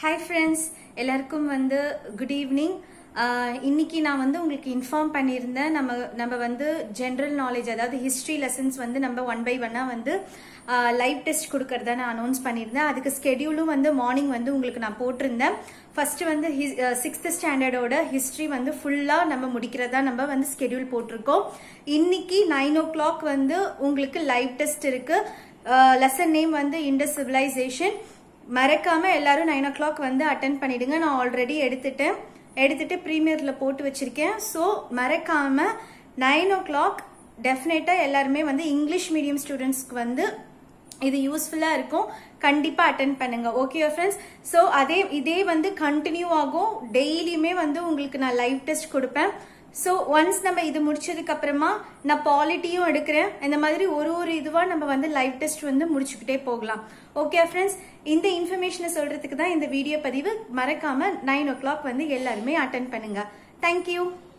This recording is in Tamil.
ஹாய் ஃப்ரெண்ட்ஸ் எல்லாருக்கும் வந்து குட் ஈவினிங் இன்னைக்கு நான் வந்து உங்களுக்கு இன்ஃபார்ம் பண்ணியிருந்தேன் நம்ம நம்ம வந்து ஜென்ரல் நாலேஜ் அதாவது ஹிஸ்ட்ரி லெசன்ஸ் வந்து நம்ம ஒன் பை ஒன்னாக வந்து லைவ் டெஸ்ட் கொடுக்கறதா நான் அனௌன்ஸ் பண்ணியிருந்தேன் அதுக்கு ஸ்கெடியூலும் வந்து மார்னிங் வந்து உங்களுக்கு நான் போட்டிருந்தேன் ஃபர்ஸ்ட் வந்து சிக்ஸ்த் ஸ்டாண்டர்டோட ஹிஸ்ட்ரி வந்து ஃபுல்லாக நம்ம முடிக்கிறதா நம்ம வந்து ஸ்கெடியூல் போட்டிருக்கோம் இன்னைக்கு நைன் ஓ கிளாக் வந்து உங்களுக்கு லைவ் டெஸ்ட் இருக்கு லெசன் நேம் வந்து இண்டஸ் சிவிலைசேஷன் மறக்காம எல்லாரும் நைன் ஓ கிளாக் வந்து அட்டன் பண்ணிடுங்க நான் ஆல்ரெடி எடுத்துட்டேன் எடுத்துட்டு ப்ரீமியர்ல போட்டு வச்சிருக்கேன் ஸோ மறக்காம நைன் ஓ கிளாக் டெஃபினட்டா எல்லாருமே வந்து இங்கிலீஷ் மீடியம் ஸ்டூடெண்ட்ஸ்க்கு வந்து இது யூஸ்ஃபுல்லா இருக்கும் கண்டிப்பா அட்டன் பண்ணுங்க ஓகே ஃப்ரெண்ட்ஸ் ஸோ அதே இதே வந்து கண்டினியூ ஆகும் டெய்லியுமே வந்து உங்களுக்கு நான் லைவ் டெஸ்ட் கொடுப்பேன் ஸோ ஒன்ஸ் நம்ம இது முடிச்சதுக்கு அப்புறமா நான் பாலிட்டியும் எடுக்கிறேன் இந்த மாதிரி ஒரு ஒரு இதுவா நம்ம வந்து லைவ் டெஸ்ட் வந்து முடிச்சுக்கிட்டே போகலாம் ஓகே ஃப்ரெண்ட்ஸ் இந்த இன்ஃபர்மேஷனை சொல்றதுக்கு தான் இந்த வீடியோ பதிவு மறக்காம நைன் ஓ கிளாக் வந்து எல்லாருமே அட்டன் பண்ணுங்க தேங்க்யூ